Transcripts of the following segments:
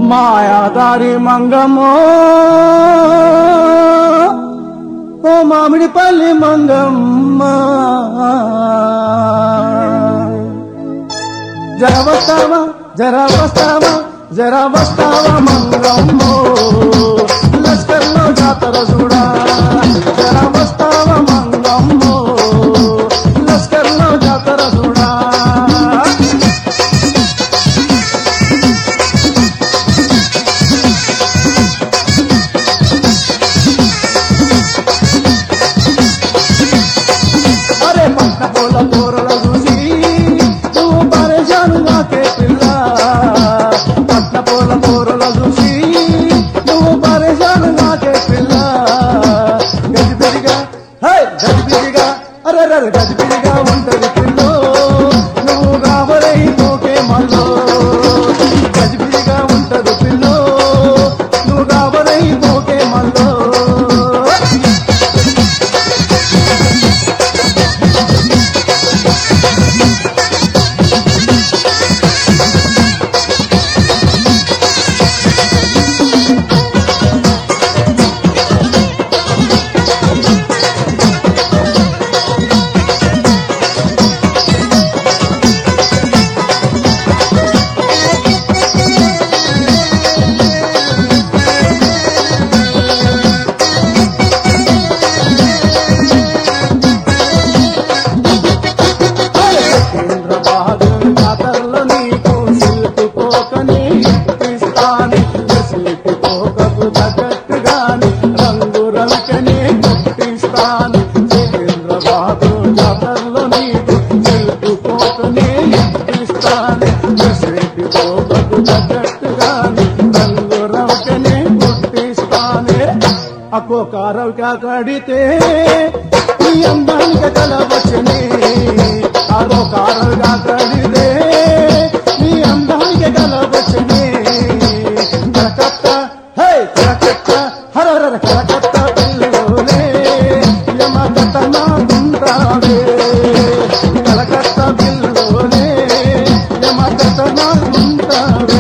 మాయాదారి మంగమ్మో ఓ మామిడిపల్లి మంగమ్మ జర వస్తావా జర వస్తావా జర వస్తావా మంగమ్మో లస్కర్లో జాతర చూడా జర వస్తావా మంగమ్మో లస్కర్లో జాతర చూడా అరే పట్ట పూల కూరల చూసి నువ్వు పరేషాను నాకే పిల్ల పట్ట పూల కూరల చూసి నువ్వు పరేషాను నాకే పిల్ల గజిబిజిగా హై గజిబిజిగా అరే అరే గజిబిజిగా ఉంటది పిల్లో నువ్వు కాబరై పోకే మల్లో గజిబిజిగా ఉంటది పిల్లో నువ్వు కాబరై పోకే మల్లో చంద్రబాబు జాతరలో నీకు సిల్కు పోకని ఇస్తాను సిల్కు పోకకు తగ్గట్టుగాని రంగు రవికని గుర్తిస్తాను చంద్రబాబు జాతరలో నీకు సిల్కు పోకని ఇస్తాను సిల్కు పోకకు తగ్గట్టుగాని రంగు రవికని గుర్తిస్తాను అక్కో కారవిక కడితే ఈ అందానికి కలవచ్చనే అదో కారవిగా కడితే ఈ అందానికి కలవచ్చనే కలకత్త హే కలకత్త హరర కలకత్త పిల్లలోనే యమకత నాకుంటావే కలకత్త పిల్లలోనే యమకత నాకుంటావే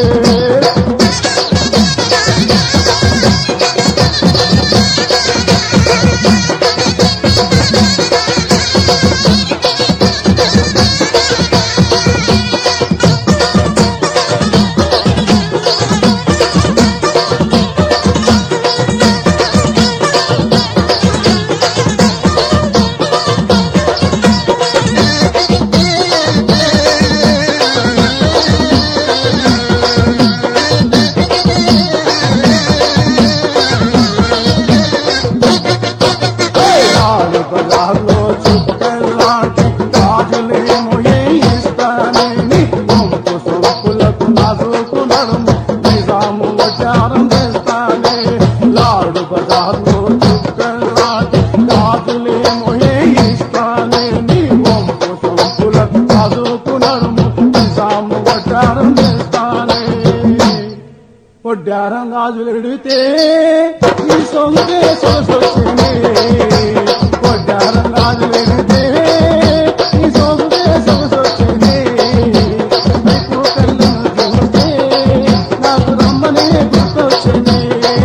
నాలుగు బజార్లో చుట్టలాంటి గాజులేమో ఇస్తానని పంపు సొంపులకు నాజుకు నడుము నిజాము వచారం చేస్తానే లాడు బజార్లో చుట్టలాంటి గాజులేమో ఇస్తానని పంపు సొంపులకు నాజుకు నడుము నిజాము వచారం చేస్తానే పొడ్డారం గాజులు ఎడితే ఈ సొంతే సొసొచ్చింది పొడ్డారం గాజులు ఎడితే ఈ సొంతే సొసొచ్చింది నీకు కళ్ళు చూస్తే నాకు రమ్మనే గుర్తొచ్చింది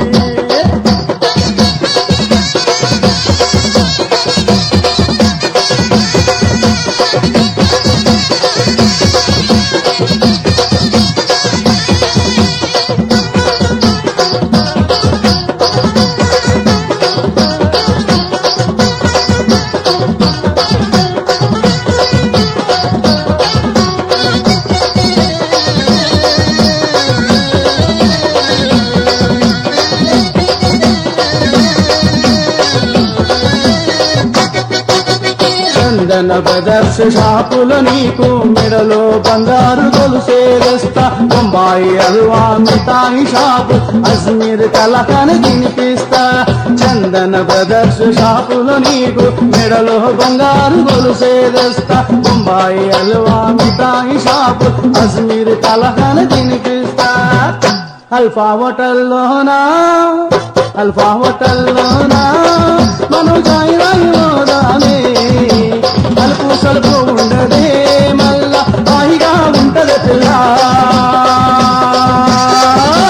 చందన బ్రదర్స్ షాపుల నీకు మెడలో బంగారు గొలుసేస్తా బొంబాయి అల్వా మిఠాయి షాపు అజ్మీర్ కలకని తినిపిస్తా చందన బ్రదర్స్ షాపుల నీకు మెడలో బంగారు గొలుసేస్తా బొంబాయి అల్వా మిఠాయి షాపు అజ్మీర్ కలకని తినిపిస్తా అల్ఫా హోటల్లోనా అల్ఫా హోటల్లోనా మనం జాయి రాయిలోదానే కలుపు సలుపు ఉండదే మళ్ళా హాయిగా ఉంటది పిల్ల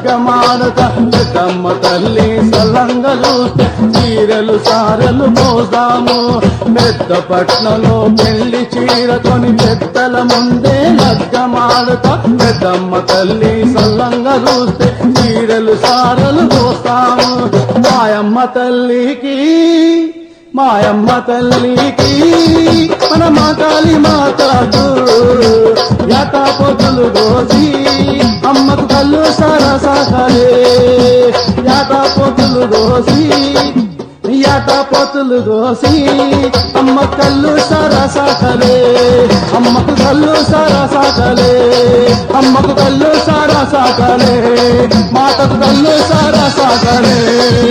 లగ్గమాడత పెద్దమ్మ తల్లి సలంగ చూస్తే చీరలు సారలు మోసాము పెద్ద పట్నంలో పెళ్లి చీరకొని పెద్దల ముందే లగ్గమాడత పెద్దమ్మ తల్లి సల్లంగా చూస్తే చీరలు సారలు పోస్తాము మాయమ్మ తల్లికి మాయమ్మ తల్లికి మన మాతాలి మాతకు యాతా పొద్దులు కోసి అమ్మకు కళ్ళు సరసాకలే యాతా పొద్దులు కోసి యాత పోతులు దోసి అమ్మ కళ్ళు సరసాకలే అమ్మకు కళ్ళు సరసాకలే అమ్మకు కళ్ళు సరసాకలే మాతకు కళ్ళు సరసాకలే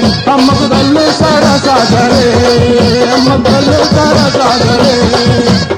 అమ్మకు కళ్ళు సరసాకలే అమ్మ కళ్ళు సరసాకలే